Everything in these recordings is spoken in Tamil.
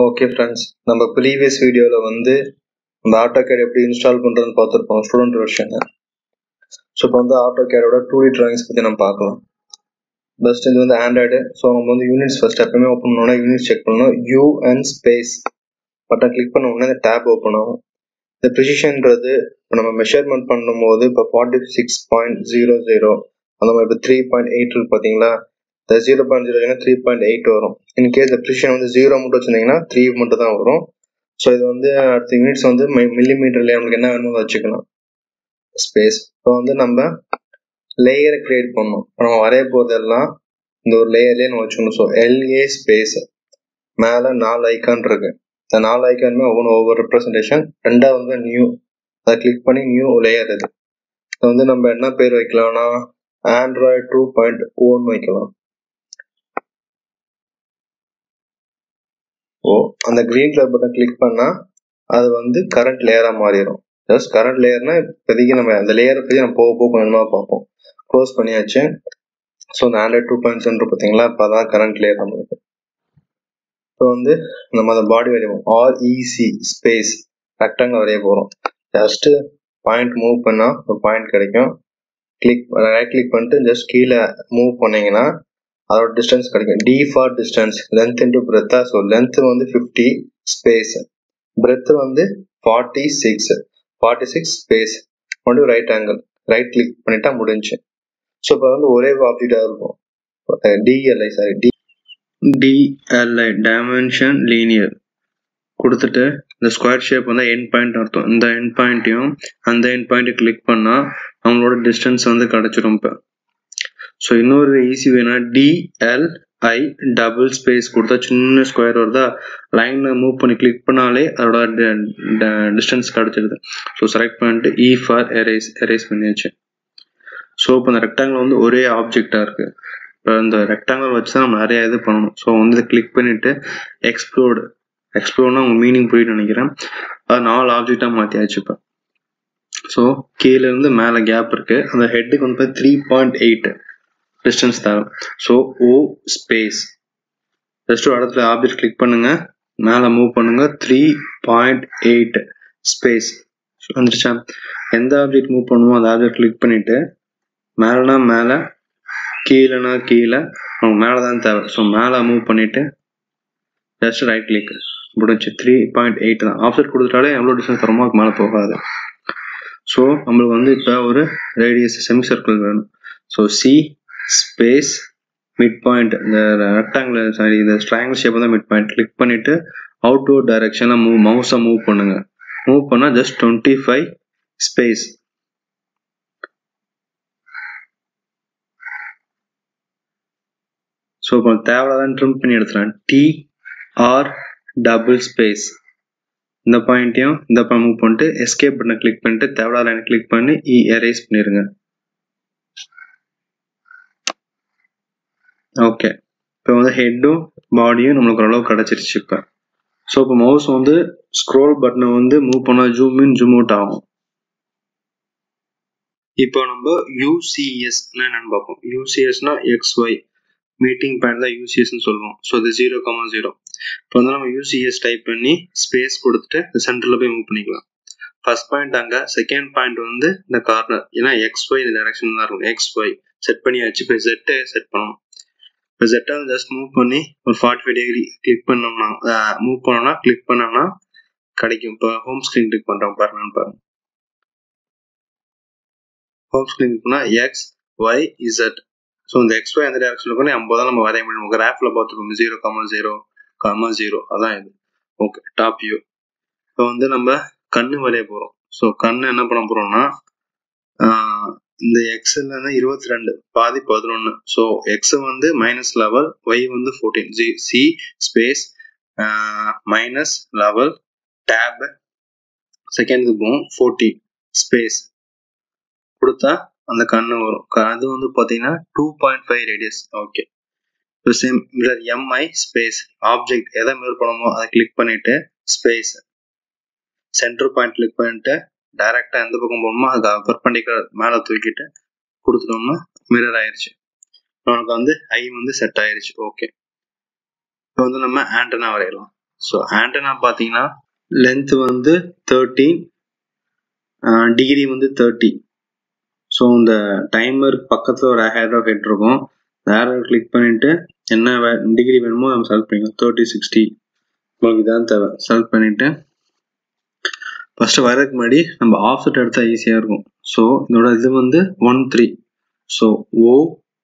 ஓகே ஃப்ரெண்ட்ஸ் நம்ம ப்ரீவியஸ் வீடியோவில் வந்து இந்த ஆட்டோ கேட் எப்படி இன்ஸ்டால் பண்ணுறதுன்னு பார்த்துருப்போம் ஸ்டூடெண்ட் வெர்ஷனு ஸோ இப்போ வந்து ஆட்டோ கேடோட டூ டி ட்ராயிங்ஸ் பற்றி நம்ம பார்க்கலாம் பெஸ்ட் இது வந்து ஆண்ட்ராய்டு ஸோ நம்ம வந்து யூனிட்ஸ் ஃபர்ஸ்ட் எப்பவுமே ஓப்பன் பண்ணோன்னா யூனிட்ஸ் செக் பண்ணணும் U and space button click பண்ண உடனே இந்த டேப் ஓப்பன் ஆகும் இந்த ப்ரிசிஷன்ன்றது இப்போ நம்ம மெஷர்மெண்ட் பண்ணும்போது இப்போ forty six point zero zero அந்த மாதிரி இப்போ த்ரீ பாயிண்ட் எயிட் இருக்கு பார்த்தீங்களா இந்த zero point zero three point eight வரும் இன்கேஸ் இந்த ப்ரிசிஷன் வந்து ஜீரோ மட்டும் வச்சிருந்தீங்கன்னா த்ரீ மட்டும் தான் வரும் ஸோ இது வந்து அடுத்த யூனிட்ஸ் வந்து மில்லி மீட்டர்ல நமக்கு என்ன வேணுமோ வச்சுக்கலாம் ஸ்பேஸ் இப்போ வந்து நம்ம லேயரை கிரியேட் பண்ணணும் இப்போ நம்ம வரைய போகிறதெல்லாம் இந்த ஒரு லேயர்லேயே நம்ம வச்சுக்கணும் ஸோ எல்ஏ ஸ்பேஸ் மேலே நாலு ஐக்கான் இருக்கு இந்த நாலு ஐக்கானுமே ஒவ்வொன்று ஒவ்வொரு ரெப்ரஸன்டேஷன் ரெண்டாவது வந்து நியூ அதை கிளிக் பண்ணி நியூ லேயர் இது இதை வந்து நம்ம என்ன பேர் வைக்கலாம்னா ஆண்ட்ராய்டு டூ பாயிண்ட் ஓன்னு வைக்கலாம் ஓ அந்த கிரீன் கலர் பட்டன் கிளிக் பண்ணா அது வந்து கரண்ட் லேயரா மாறிடும் ஜஸ்ட் கரண்ட் லேயர்னா இப்போதைக்கு நம்ம அந்த லேயரை பற்றி நம்ம போக போக கொஞ்சமாக பார்ப்போம் க்ளோஸ் பண்ணியாச்சு ஸோ அந்த ஆண்ட்ராய்ட் டூ பாயிண்ட் செவன் பார்த்தீங்களா இப்போ அதான் கரண்ட் லேயர் நம்மளுக்கு இப்போ வந்து நம்ம அந்த பாடி வரைவோம் ஆர்இசி ஸ்பேஸ் ரெக்டாங்கிள் வரைய போகிறோம் ஜஸ்ட் பாயிண்ட் மூவ் பண்ணால் ஒரு பாயிண்ட் கிடைக்கும் கிளிக் ரைட் கிளிக் பண்ணிட்டு ஜஸ்ட் கீழே மூவ் பண்ணீங்கன்னா அதோட டிஸ்டன்ஸ் கிடைக்கும் D for distance length into பிரெத்தா ஸோ லென்த் வந்து ஃபிஃப்டி ஸ்பேஸ் பிரெத் வந்து forty six forty six space கொண்டு ரைட் ஆங்கிள் ரைட் கிளிக் பண்ணிட்டா முடிஞ்சு ஸோ இப்போ வந்து ஒரே ஆப்ஜெக்டாக இருக்கும் DLI sorry D DLI dimension linear கொடுத்துட்டு இந்த ஸ்கொயர் ஷேப் வந்து என் பாயிண்ட் அர்த்தம் இந்த என் பாயிண்ட்டையும் அந்த என் பாயிண்ட்டை கிளிக் பண்ணால் அவங்களோட டிஸ்டன்ஸ் வந்து கிடச்சிரும் இப்போ ஸோ இன்னொரு ஈஸி வேணா டிஎல்ஐ டபுள் ஸ்பேஸ் கொடுத்தா சின்ன ஸ்கொயர் வருதா லைனில் மூவ் பண்ணி கிளிக் பண்ணாலே அதோட டிஸ்டன்ஸ் கிடச்சிடுது ஸோ செலக்ட் பண்ணிட்டு இ ஃபார் எரேஸ் எரேஸ் பண்ணியாச்சு ஸோ இப்போ இந்த ரெக்டாங்கிள் வந்து ஒரே ஆப்ஜெக்டாக இருக்கு இப்போ இந்த ரெக்டாங்கிள் வச்சு தான் நம்ம நிறைய இது பண்ணணும் ஸோ வந்து இதை கிளிக் பண்ணிட்டு எக்ஸ்ப்ளோர்டு எக்ஸ்ப்ளோர்னா உங்க மீனிங் புரியுது நினைக்கிறேன் அது நாலு ஆப்ஜெக்டாக மாற்றியாச்சு இப்போ ஸோ கீழே இருந்து மேலே கேப் இருக்கு அந்த ஹெட்டுக்கு வந்து த்ரீ பாயிண்ட் எயிட் டிஸ்டன்ஸ் தரும் ஸோ ஓ ஸ்பேஸ் ஜஸ்ட் ஒரு இடத்துல ஆப்ஜெக்ட் கிளிக் பண்ணுங்க மேலே மூவ் பண்ணுங்க த்ரீ பாயிண்ட் எயிட் ஸ்பேஸ் வந்துருச்சா எந்த ஆப்ஜெக்ட் மூவ் பண்ணுமோ அந்த ஆப்ஜெக்ட் கிளிக் பண்ணிட்டு மேலேனா மேலே கீழேனா கீழே அவங்க மேலே தான் தேவை ஸோ மேலே மூவ் பண்ணிட்டு ஜஸ்ட் ரைட் கிளிக் முடிஞ்சு த்ரீ பாயிண்ட் எயிட் தான் ஆப்ஜெக்ட் கொடுத்துட்டாலே எவ்வளோ டிஸ்டன்ஸ் தரமோ அதுக்கு மேலே போகாது ஸோ நம்மளுக்கு வந்து இப்போ ஒரு ரேடியஸ் செமி சர்க்கிள் வேணும் so C space mid point இந்த ரெக்டாங்கிள் சாரி இந்த ஸ்ட்ராங்கிள் ஷேப் தான் மிட் பாயிண்ட் கிளிக் பண்ணிட்டு அவுட்டோர் டைரக்ஷனில் மூவ் மவுஸை மூவ் பண்ணுங்க மூவ் பண்ணால் just twenty five space so இப்போ தேவையில்லாதான் ட்ரிம் பண்ணி எடுத்துலாம் டி ஆர் டபுள் ஸ்பேஸ் இந்த பாயிண்ட்டையும் இந்த பாயிண்ட் மூவ் பண்ணிட்டு எஸ்கேப் பட்டனை கிளிக் பண்ணிட்டு தேவையில்லாத லைனை கிளிக் பண்ணி இ எரேஸ் பண்ணிடுங்க ஓகே இப்போ வந்து ஹெட்டும் பாடியும் நம்மளுக்கு ஓரளவு கிடச்சிருச்சு இப்போ ஸோ இப்போ மவுஸ் வந்து ஸ்க்ரோல் பட்டனை வந்து மூவ் பண்ணால் ஜூம் இன் ஜூம் அவுட் ஆகும் இப்போ நம்ம யூசிஎஸ் என்னன்னு பார்ப்போம் யூசிஎஸ்னா எக்ஸ் ஒய் மீட்டிங் பாயிண்ட் தான் யூசிஎஸ்ன்னு சொல்லுவோம் ஸோ இது ஜீரோ கமா ஜீரோ இப்போ வந்து நம்ம யூசிஎஸ் டைப் பண்ணி ஸ்பேஸ் கொடுத்துட்டு சென்டரில் போய் மூவ் பண்ணிக்கலாம் ஃபர்ஸ்ட் பாயிண்ட் அங்கே செகண்ட் பாயிண்ட் வந்து இந்த கார்னர் ஏன்னா எக்ஸ் ஒய் இந்த டைரக்ஷன் தான் இருக்கும் எக்ஸ் ஒய் செட் பண்ணியாச்சு இப்போ ஜெட்டை செட் பண்ணணும் இப்போ ஜெட்டை ஜஸ்ட் மூவ் பண்ணி ஒரு ஃபார்ட்டி ஃபைவ் டிகிரி கிளிக் பண்ணோம்னா மூவ் பண்ணோம்னா கிளிக் பண்ணோம்னா கிடைக்கும் இப்போ ஹோம் ஸ்க்ரீன் கிளிக் பண்ணுறோம் பாருங்கன்னு பாருங்க ஹோம் ஸ்க்ரீன் கிளிக் பண்ணால் எக்ஸ் ஒய் இசட் ஸோ இந்த எக்ஸ் ஒய் அந்த டேரக்ஷன் இருக்கணும் ஐம்பது தான் நம்ம வரைய முடியும் கிராஃபில் பார்த்துருக்கோம் zero comma zero comma zero அதான் இது ஓகே டாப் வியூ இப்போ வந்து நம்ம கண்ணு வரைய போகிறோம் ஸோ கண்ணு என்ன பண்ண போகிறோம்னா இந்த எக்ஸ்ல இருந்து இருபத்தி ரெண்டு பாதி பதினொன்று ஸோ எக்ஸ் வந்து மைனஸ் லெவல் ஒய் வந்து fourteen G C space minus level tab செகண்டுக்கு போகும் ஃபோர்டீன் ஸ்பேஸ் கொடுத்தா அந்த கண்ணு வரும் அது வந்து பார்த்தீங்கன்னா two point five radius okay இப்போ சேம் எம்ஐ ஸ்பேஸ் ஆப்ஜெக்ட் எதை மிரர் பண்ணமோ அதை கிளிக் பண்ணிட்டு ஸ்பேஸ் சென்டர் பாயிண்ட் கிளிக் பண்ணிட்டு டைரக்டா எந்த பக்கம் போகணுமோ அது பர்பண்டிகுலர் மேலே தூக்கிட்டு கொடுத்துட்டோம்னா மிரர் ஆயிடுச்சு நமக்கு வந்து ஐ வந்து செட் ஆயிருச்சு ஓகே இப்போ வந்து நம்ம ஆண்டனா வரையலாம் ஸோ ஆண்டனா பார்த்தீங்கன்னா லென்த் வந்து தேர்ட்டீன் டிகிரி வந்து தேர்ட்டி ஸோ இந்த டைமர் பக்கத்தில் ஒரு ஹேரோ ஹெட் இருக்கும் அந்த ஹேரோ கிளிக் பண்ணிட்டு என்ன டிகிரி வேணுமோ நம்ம செலக்ட் பண்ணிக்கலாம் தேர்ட்டி சிக்ஸ்டி உங்களுக்கு இதான் தேவை செலக்ட் பண்ணிட்டு ஃபர்ஸ்ட் வரதுக்கு முன்னாடி நம்ம ஆஃப்செட் எடுத்தால் ஈஸியாக இருக்கும் ஸோ இதோட இது வந்து one three so O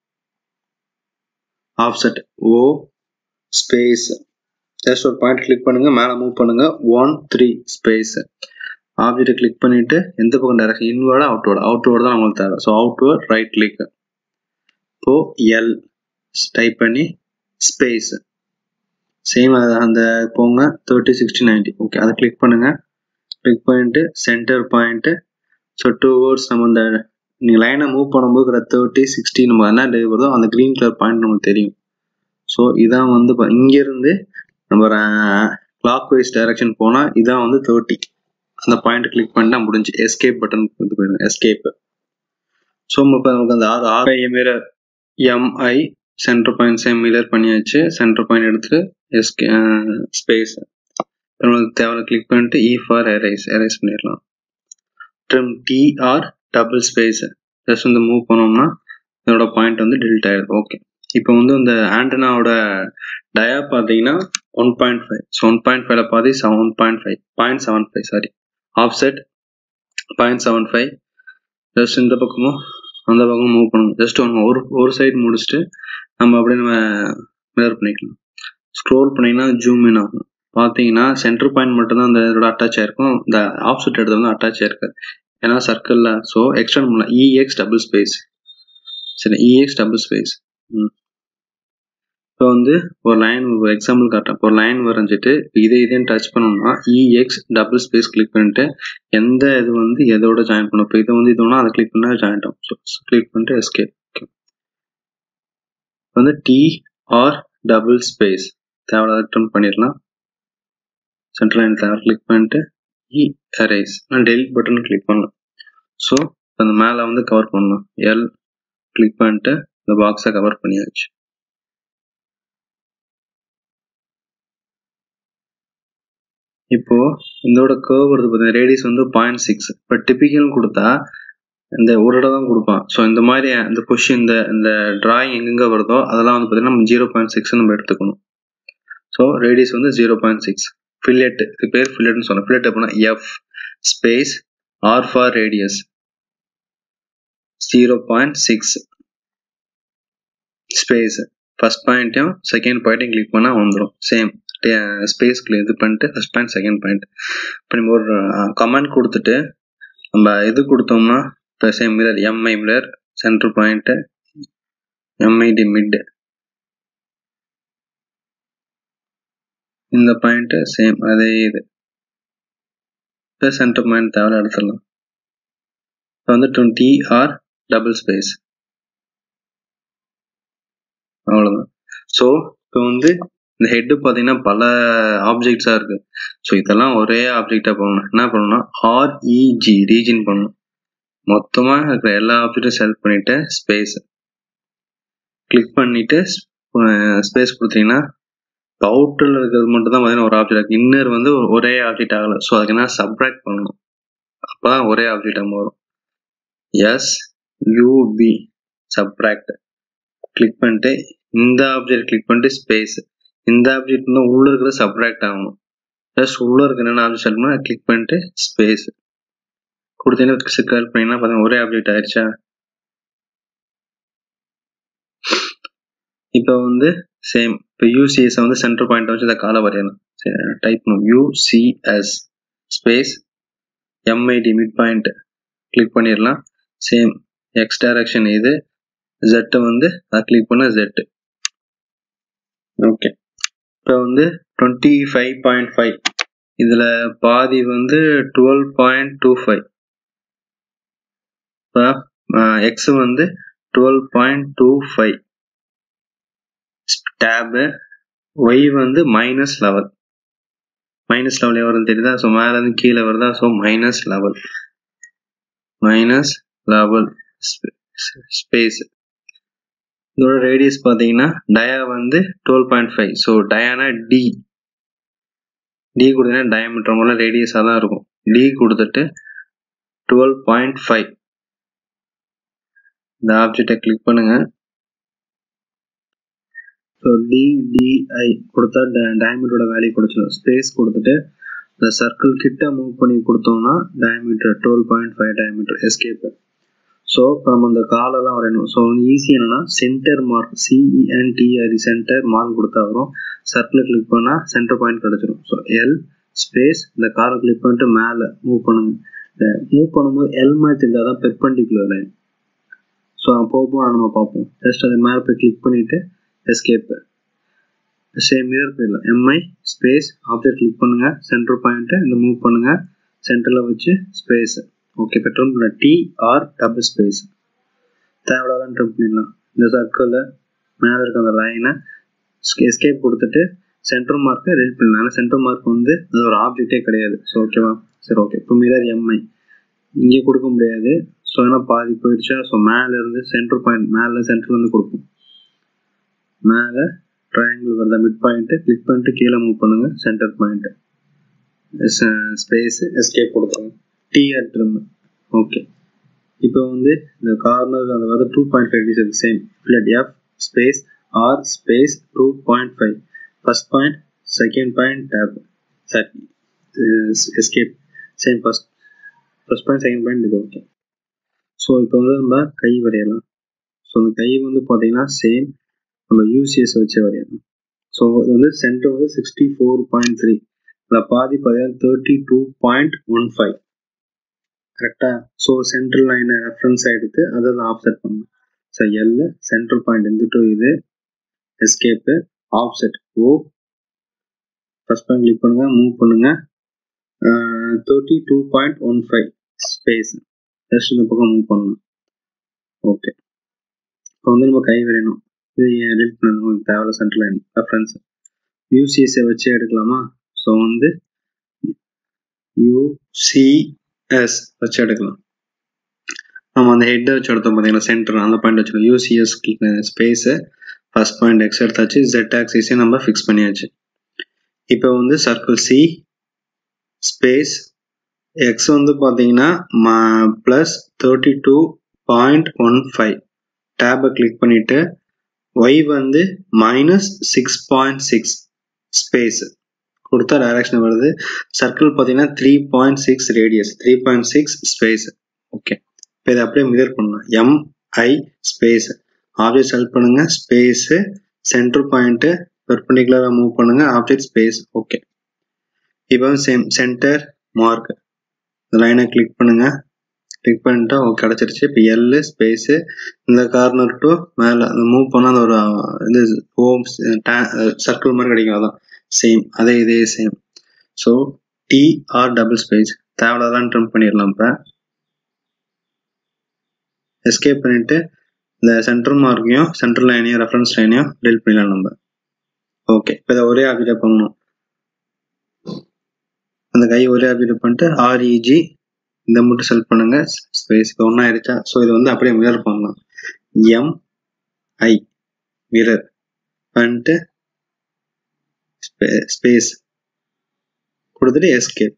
offset O space just ஒரு பாயிண்ட் கிளிக் பண்ணுங்க மேலே மூவ் பண்ணுங்க ஒன் த்ரீ ஸ்பேஸ் ஆப்ஜெக்டை கிளிக் பண்ணிட்டு எந்த பக்கம் டைரக்ஷன் இன்வர்டா அவுட்வர்ட் அவுட்வர்ட் தான் நம்மளுக்கு தேவை ஸோ அவுட்வர்ட் ரைட் கிளிக் இப்போ எல் டைப் பண்ணி ஸ்பேஸ் சேம் அந்த போங்க தேர்ட்டி சிக்ஸ்டி நைன்டி ஓகே அதை கிளிக் பண்ணுங்க கிளிக் பண்ணிட்டு centre point so two words நம்ம இந்த நீங்கள் லைனை மூவ் பண்ணும்போது இருக்கிற தேர்ட்டி சிக்ஸ்டி நம்ம என்ன டே வருதோ அந்த க்ரீன் கலர் பாயிண்ட் நமக்கு தெரியும் ஸோ இதான் வந்து இங்கேருந்து நம்ம கிளாக் வைஸ் டைரக்ஷன் போனால் இதான் வந்து தேர்ட்டி அந்த பாயிண்ட் கிளிக் பண்ணிட்டா முடிஞ்சு எஸ்கேப் பட்டன் இது போயிடும் எஸ்கேப் ஸோ இப்போ நமக்கு அந்த ஆறு RI mirror MI centre point same mirror பண்ணியாச்சு சென்டர் பாயிண்ட் எடுத்துட்டு எஸ்கே ஸ்பேஸ் நம்மளுக்கு தேவை கிளிக் பண்ணிட்டு இ ஃபார் எரைஸ் எரைஸ் பண்ணிடலாம் trim TR double space just வந்து மூவ் பண்ணோம்னா இதோட பாயிண்ட் வந்து டிலிட் ஆயிடுது ஓகே இப்போ வந்து இந்த ஆண்டனாவோட டயா பார்த்தீங்கன்னா one point five so one point ஃபைவ்ல பாதி seven point five point seven five sorry offset point seven five just இந்த பக்கமும் அந்த பக்கமும் மூவ் பண்ணணும் ஜஸ்ட் ஒன்று ஒரு ஒரு சைடு முடிச்சுட்டு நம்ம அப்படியே நம்ம மிரர் பண்ணிக்கலாம் ஸ்க்ரோல் பண்ணிங்கன்னா ஜூம் இன் ஆகும் பார்த்தீங்கன்னா சென்டர் பாயிண்ட் மட்டும்தான் அந்த இதோட அட்டாச் ஆயிருக்கும் இந்த ஆப்செட் இடத்துல வந்து அட்டாச் ஆயிருக்கு ஏன்னா சர்க்கிளில் ஸோ எக்ஸ்டெண்ட் பண்ணலாம் இஎக்ஸ் டபுள் ஸ்பேஸ் சரி இஎக்ஸ் டபுள் ஸ்பேஸ் ம் இப்போ வந்து ஒரு லைன் ஒரு எக்ஸாம்பிள் காட்டுறேன் ஒரு லைன் வரைஞ்சிட்டு இதே இதே டச் பண்ணோம்னா இஎக்ஸ் டபுள் ஸ்பேஸ் கிளிக் பண்ணிட்டு எந்த இது வந்து எதோட ஜாயின் பண்ணும் இப்போ இதை வந்து இதோனா அதை கிளிக் பண்ணால் ஜாயின் ஆகும் ஸோ கிளிக் பண்ணிட்டு எஸ்கேப் ஓகே வந்து டிஆர் டபுள் ஸ்பேஸ் தேவையில்லாத ட்ரிம் பண்ணிடலாம் சென்ட்ரல் லைன் தேவை கிளிக் பண்ணிட்டு இ எரேஸ் நான் டெலிட் பட்டன் கிளிக் பண்ணலாம் ஸோ அந்த மேலே வந்து கவர் பண்ணலாம் எல் கிளிக் பண்ணிட்டு இந்த பாக்ஸை கவர் பண்ணியாச்சு இப்போ இதோட கேர்வ் வருது பார்த்தீங்கன்னா ரேடியஸ் வந்து பாயிண்ட் சிக்ஸ் இப்போ டிபிக்கல் கொடுத்தா இந்த ஒரு இடம் தான் கொடுப்பான் ஸோ இந்த மாதிரி இந்த கொஷின் இந்த இந்த டிராயிங் எங்கெங்க வருதோ அதெல்லாம் வந்து பார்த்தீங்கன்னா நம்ம ஜீரோ பாயிண்ட் சிக்ஸ் நம்ம எடுத்துக்கணும் ஸோ ரேடியஸ் வந்து ஜீரோ பாயிண்ட் சிக்ஸ் ஃபில்லெட் இது பேர் ஃபில்லெட்னு சொன்னேன் ஃபில்லெட் அப்படின்னா F space R for radius zero point six space first பாயிண்ட்டையும் செகண்ட் பாயிண்ட்டையும் கிளிக் பண்ணால் வந்துடும் சேம் ஸ்பேஸ்க்கு இது பண்ணிட்டு ஃபர்ஸ்ட் பாயிண்ட் செகண்ட் பாயிண்ட் இப்போ நம்ம ஒரு கமெண்ட் கொடுத்துட்டு நம்ம இது கொடுத்தோம்னா இப்போ சேம் மிரர் எம்ஐ மிரர் சென்டர் பாயிண்ட்டு எம்ஐடி மிட் இந்த பாயிண்ட்டு சேம் அதே இது இப்போ சென்டர் பாயிண்ட் தேவை எடுத்துடலாம் இப்போ வந்து டுவெண்ட்டி ஆர் டபுள் ஸ்பேஸ் அவ்வளோதான் ஸோ இப்போ வந்து இந்த ஹெட்டு பார்த்தீங்கன்னா பல ஆப்ஜெக்ட்ஸாக இருக்கு ஸோ இதெல்லாம் ஒரே ஆப்ஜெக்டாக பண்ணணும் என்ன பண்ணணும்னா ஆர்இஜி ரீஜின் பண்ணணும் மொத்தமாக இருக்கிற எல்லா ஆப்ஜெக்டும் செலக்ட் பண்ணிட்டு ஸ்பேஸ் கிளிக் பண்ணிட்டு ஸ்பேஸ் கொடுத்தீங்கன்னா அவுட்டரில் இருக்கிறது மட்டும் தான் பார்த்தீங்கன்னா ஒரு ஆப்ஜெக்ட் இன்னர் வந்து ஒரே ஆப்ஜெக்ட் ஆகலை ஸோ அதுக்கு என்ன சப்ராக்ட் பண்ணணும் அப்போ தான் ஒரே ஆப்ஜெக்டாக மாறும் எஸ் யூபி சப்ராக்ட் கிளிக் பண்ணிட்டு இந்த ஆப்ஜெக்ட் கிளிக் பண்ணிட்டு ஸ்பேஸ் இந்த ஆப்ஜெக்ட் வந்து உள்ள இருக்கிற சப்ராக்ட் ஆகணும் ப்ளஸ் உள்ள இருக்க என்னென்ன ஆப்ஜெக்ட் செலக்ட் கிளிக் பண்ணிட்டு ஸ்பேஸ் கொடுத்தீங்கன்னா சிக்கல் பண்ணீங்கன்னா பார்த்தீங்கன்னா ஒரே ஆப்ஜெக்ட் ஆயிடுச்சா இப்போ வந்து சேம் இப்போ யூசிஎஸ் வந்து சென்டர் பாயிண்ட் வச்சு இந்த காலை வரையணும் டைப் பண்ணும் UCS space MID mid point click பண்ணிடலாம் சேம் எக்ஸ் டைரக்ஷன் இது ஜெட்டை வந்து அதை கிளிக் பண்ண ஜெட்டு ஓகே இப்போ வந்து டுவெண்ட்டி ஃபைவ் பாயிண்ட் ஃபைவ் இதில் பாதி வந்து டுவெல் பாயிண்ட் டூ ஃபைவ் இப்போ எக்ஸ் வந்து twelve point two five tab Y வந்து மைனஸ் லெவல் மைனஸ் லெவல் எவ்வளோ தெரியுதா ஸோ மேலேருந்து கீழே வருதா so minus level minus level space இதோட ரேடியஸ் பார்த்தீங்கன்னா டயா வந்து டுவெல் பாயிண்ட் ஃபைவ் ஸோ டயானா டி டி கொடுத்தீங்கன்னா டயமீட்டர் மூலம் ரேடியஸாக தான் இருக்கும் டி கொடுத்துட்டு டுவெல் பாயிண்ட் ஃபைவ் இந்த ஆப்ஜெக்டை கிளிக் பண்ணுங்க ஸோ டிடிஐ கொடுத்தா டயமீட்டரோட வேல்யூ கொடுத்துரும் ஸ்பேஸ் கொடுத்துட்டு இந்த சர்க்கிள் கிட்ட மூவ் பண்ணி கொடுத்தோம்னா diameter twelve point five diameter escape so இப்போ நம்ம இந்த காலெல்லாம் வரையணும் ஸோ வந்து ஈஸி என்னன்னா centre mark C E N T R E centre mark கொடுத்தா வரும் சர்க்கிள் கிளிக் பண்ணால் சென்டர் பாயிண்ட் கிடச்சிரும் ஸோ எல் ஸ்பேஸ் இந்த காரை கிளிக் பண்ணிட்டு மேலே மூவ் பண்ணுங்க மூவ் பண்ணும்போது எல் மாதிரி தெரிஞ்சால் தான் பெர்பண்டிகுலர் லைன் ஸோ போக போக நம்ம பார்ப்போம் ஜஸ்ட் அது மேலே போய் கிளிக் பண்ணிவிட்டு எஸ்கேப்பு சேம் மிரர் போயிடலாம் எம்ஐ ஸ்பேஸ் ஆப்ஜெக்ட் கிளிக் பண்ணுங்கள் சென்டர் பாயிண்ட்டை இந்த மூவ் பண்ணுங்கள் சென்டரில் வச்சு ஸ்பேஸு ஓகே இப்போ ட்ரிம் பண்ண டிஆர் டபுள் ஸ்பேஸ் தேவையில்லாதான் ட்ரிம் பண்ணிடலாம் இந்த சர்க்கிளில் மேலே இருக்க அந்த லைனை எஸ்கேப் கொடுத்துட்டு சென்டர் மார்க்கை ரெட் பண்ணலாம் சென்டர் மார்க் வந்து அது ஒரு ஆப்ஜெக்டே கிடையாது ஸோ ஓகேவா சரி ஓகே இப்போ மிரர் எம்ஐ இங்கே கொடுக்க முடியாது ஸோ ஏன்னா பாதி போயிடுச்சா ஸோ மேலேருந்து சென்டர் பாயிண்ட் மேலே சென்டர்லேருந்து கொடுப்போம் மேலே ட்ரையாங்கிள் வருதா மிட் பாயிண்ட்டு கிளிக் பண்ணிட்டு கீழே மூவ் பண்ணுங்கள் சென்டர் பாயிண்ட்டு ஸ்பேஸு எஸ்கேப் கொடுத்துருங்க டிஆர் ட்ரிம் ஓகே இப்போ வந்து இந்த கார்னர் அந்த வந்து two point five this same fillet F space R space two point five first point second point tab escape same first first point second point இது ஓகே ஸோ இப்போ வந்து நம்ம கை வரையலாம் ஸோ அந்த கை வந்து பார்த்தீங்கன்னா சேம் நம்ம யூசிஎஸ் வச்சு வரையணும் ஸோ இது வந்து சென்டர் வந்து சிக்ஸ்டி ஃபோர் பாயிண்ட் த்ரீ அதில் பாதி பார்த்தீங்கன்னா thirty two point one five கரெக்டாக ஸோ சென்ட்ரல் லைனை ரெஃபரன்ஸ் எடுத்து அதை தான் ஆஃப்செட் பண்ணணும் ஸோ எல்ல சென்ட்ரல் பாயிண்ட் இந்த டூ இது escape offset O first point click பண்ணுங்க மூவ் பண்ணுங்க thirty two point one five space just இந்த பக்கம் மூவ் பண்ணணும் ஓகே இப்போ வந்து நம்ம கை வரையணும் இது எடிட் பண்ணணும் தேவையில்ல சென்ட்ரல் லைன் ரெஃபரன்ஸ் யூசிஎஸ்ஐ வச்சு எடுக்கலாமா ஸோ வந்து யூசிஎஸ் வச்சு எடுக்கலாம் நம்ம அந்த ஹெட்டை வச்சு எடுத்தோம் பார்த்தீங்கன்னா சென்டர் அந்த பாயிண்ட் வச்சுக்கலாம் UCS space first point X எடுத்தாச்சு ஜெட் ஆக்சிஸையும் நம்ம ஃபிக்ஸ் பண்ணியாச்சு இப்போ வந்து சர்க்கிள் சி ஸ்பேஸ் எக்ஸ் வந்து பார்த்தீங்கன்னா plus thirty two point one five டேபை கிளிக் பண்ணிவிட்டு ஒய் வந்து minus six point six space கொடுத்தா டைரக்ஷன் வருது சர்க்கிள் பார்த்தீங்கன்னா three point six radius three point six space okay இப்போ இதை அப்படியே மிதர் பண்ணலாம் எம்ஐ ஸ்பேஸ் ஆப்ஜெக்ட் செலக்ட் பண்ணுங்க ஸ்பேஸு சென்டர் பாயிண்ட்டு பெர்பெண்டிகுலராக மூவ் பண்ணுங்க ஆப்ஜெக்ட் ஸ்பேஸ் ஓகே இப்போ சேம் சென்டர் மார்க் இந்த லைனை கிளிக் பண்ணுங்க கிளிக் பண்ணிட்டா ஓகே கிடச்சிருச்சு இப்போ எல்லு ஸ்பேஸு இந்த கார்னர் டு மேலே அந்த மூவ் பண்ணால் அந்த ஒரு இது ஓம் சர்க்கிள் மாதிரி கிடைக்கும் அதான் சேம் அதே இதே same so TR double space தேவையில்லாம் ட்ரிம் பண்ணிடலாம் இப்போ எஸ்கேப் பண்ணிட்டு இந்த சென்டர் மார்க்கையும் சென்டர் லைனையும் ரெஃபரன்ஸ் லைனையும் டெலிட் பண்ணிடலாம் நம்ம ஓகே இப்போ இதை ஒரே ஆப்ஜெக்டாக பண்ணணும் அந்த கை ஒரே ஆப்ஜெக்ட் பண்ணிட்டு ஆர்இஜி இந்த மட்டும் செலக்ட் பண்ணுங்க ஸ்பேஸ் இப்போ ஒன்றா ஆயிடுச்சா ஸோ இது வந்து அப்படியே மிரர் பண்ணலாம் எம் ஐ மிரர் பண்ணிட்டு ஸ்பேஸ் கொடுத்துட்டு எஸ்கேப்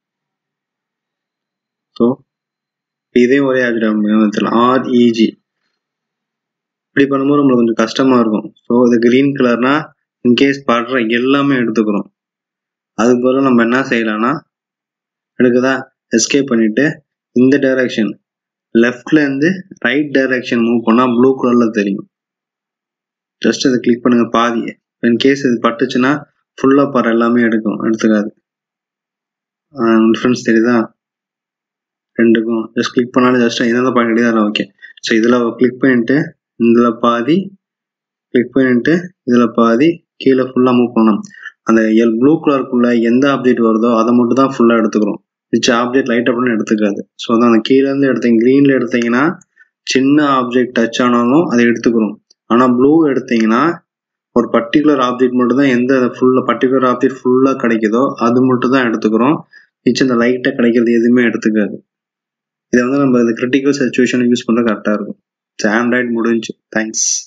ஸோ இதே ஒரே ஆப்ஜெக்ட் ஆர்இஜி இப்படி பண்ணும்போது நம்மளுக்கு கொஞ்சம் கஷ்டமா இருக்கும் ஸோ இது கிரீன் கலர்னா இன்கேஸ் படுற எல்லாமே எடுத்துக்கிறோம் அதுக்கு பதிலாக நம்ம என்ன செய்யலாம்னா எடுக்குதா எஸ்கேப் பண்ணிட்டு இந்த டைரக்ஷன் லெஃப்ட்ல இருந்து ரைட் டைரக்ஷன் மூவ் பண்ணா ப்ளூ கலர்ல தெரியும் ஜஸ்ட் அதை கிளிக் பண்ணுங்க பாதி இன் கேஸ் இது பட்டுச்சுன்னா ஃபுல்லா பாரு எல்லாமே எடுக்கும் எடுத்துக்காது டிஃப்ரென்ஸ் தெரியுதா ரெண்டுக்கும் ஜஸ்ட் கிளிக் பண்ணாலும் ஜஸ்ட் எந்தெந்த பாயிண்ட் கிடையாது ஓகே ஸோ இதில் கிளிக் பண்ணிட்டு இதில் பாதி கிளிக் பண்ணிட்டு இதில் பாதி கீழே ஃபுல்லாக மூவ் பண்ணணும் அந்த எல் ப்ளூ கலருக்குள்ள எந்த ஆப்ஜெக்ட் வருதோ அதை மட்டும் தான் ஃபுல்லாக எடுத்துக்கிறோம் மிச்ச ஆப்ஜெக்ட் லைட் அப்படின்னு எடுத்துக்காது ஸோ அதான் அந்த கீழேருந்து எடுத்தீங்க க்ரீனில் எடுத்தீங்கன்னா சின்ன ஆப்ஜெக்ட் டச் ஆனாலும் அதை எடுத்துக்கிறோம் ஆனால் ப்ளூ எடுத்தீங்கன்னா ஒரு பர்டிகுலர் ஆப்ஜெக்ட் மட்டும் தான் எந்த ஃபுல்லாக பர்டிகுலர் ஆப்ஜெக்ட் ஃபுல்லாக கிடைக்குதோ அது மட்டும் தான் எடுத்துக்கிறோம் மிச்சம் இந்த லைட்டாக கிடைக்கிறது எதுவுமே எடுத்துக்காது இதை வந்து நம்ம இந்த கிரிட்டிக்கல் சுச்சுவேஷன் யூஸ் பண்ண கரெக்டாக இருக்கும் ஆண்ட்ராய்ட் முடிஞ்சு தேங்க்ஸ்